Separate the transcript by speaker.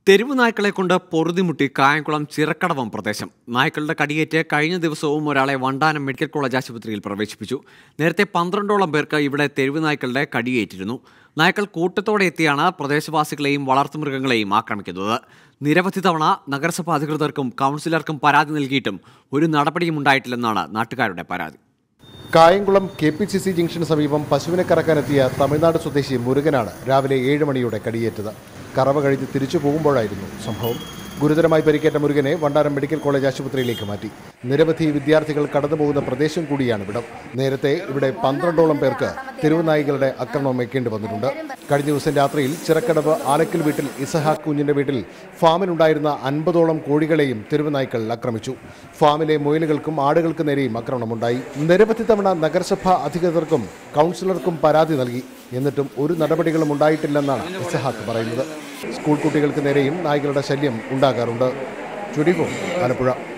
Speaker 1: തെരുവ് നായ്ക്കളെ കൊണ്ട് പൊറുതിമുട്ടി കായംകുളം ചിറക്കടവം പ്രദേശം നായ്ക്കളുടെ കടിയേറ്റ് കഴിഞ്ഞ ദിവസവും ഒരാളെ വണ്ടാനം മെഡിക്കൽ കോളേജ് ആശുപത്രിയിൽ പ്രവേശിപ്പിച്ചു നേരത്തെ പന്ത്രണ്ടോളം പേർക്ക് ഇവിടെ തെരുവ് നായ്ക്കളുടെ കടിയേറ്റിരുന്നു നായ്ക്കൾ കൂട്ടത്തോടെ എത്തിയാണ് പ്രദേശവാസികളെയും വളർത്തുമൃഗങ്ങളെയും ആക്രമിക്കുന്നത് നിരവധി തവണ നഗരസഭാ അധികൃതർക്കും കൗൺസിലർക്കും പരാതി നൽകിയിട്ടും ഒരു നടപടിയും ഉണ്ടായിട്ടില്ലെന്നാണ് നാട്ടുകാരുടെ പരാതി
Speaker 2: Kayamkulam K P C C ജംഗ്ഷന് സമീപം പശുവിനെ കറക്കാനെത്തിയ തമിഴ്നാട് സ്വദേശി മുരുകനാണ് രാവിലെ ഏഴ് മണിയോടെ കടിയേറ്റത് കറവ കഴിഞ്ഞ് തിരിച്ചു പോകുമ്പോഴായിരുന്നു സംഭവം ഗുരുതരമായി പരിക്കേറ്റ മുരുകനെ വണ്ടാരം മെഡിക്കൽ കോളേജ് ആശുപത്രിയിലേക്ക് മാറ്റി നിരവധി വിദ്യാർത്ഥികൾ കടന്നുപോകുന്ന പ്രദേശം കൂടിയാണ് ഇവിടം നേരത്തെ ഇവിടെ പന്ത്രണ്ടോളം പേർക്ക് തെരുവുനായികളുടെ ആക്രമണം ഏൽക്കേണ്ടി വന്നിട്ടുണ്ട് കഴിഞ്ഞ ദിവസം രാത്രിയിൽ ചിറക്കടവ് ആലക്കൽ വീട്ടിൽ ഇസഹാക്ക് കുഞ്ഞിന്റെ വീട്ടിൽ ഫാമിലുണ്ടായിരുന്ന അൻപതോളം കോഴികളെയും തെരുവുനായ്ക്കൾ ആക്രമിച്ചു ഫാമിലെ മുയലുകൾക്കും ആടുകൾക്ക് നേരെയും ആക്രമണമുണ്ടായി നിരവധി തവണ നഗരസഭാ അധികൃതർക്കും കൗൺസിലർക്കും പരാതി നൽകി എന്നിട്ടും ഒരു നടപടികളും ഉണ്ടായിട്ടില്ലെന്നാണ് ഇസഹാക്ക് പറയുന്നത് സ്കൂൾ കുട്ടികൾക്ക് നേരെയും നായ്ക്കളുടെ ശല്യം ഉണ്ടാകാറുണ്ട് ചുടികോ ആലപ്പുഴ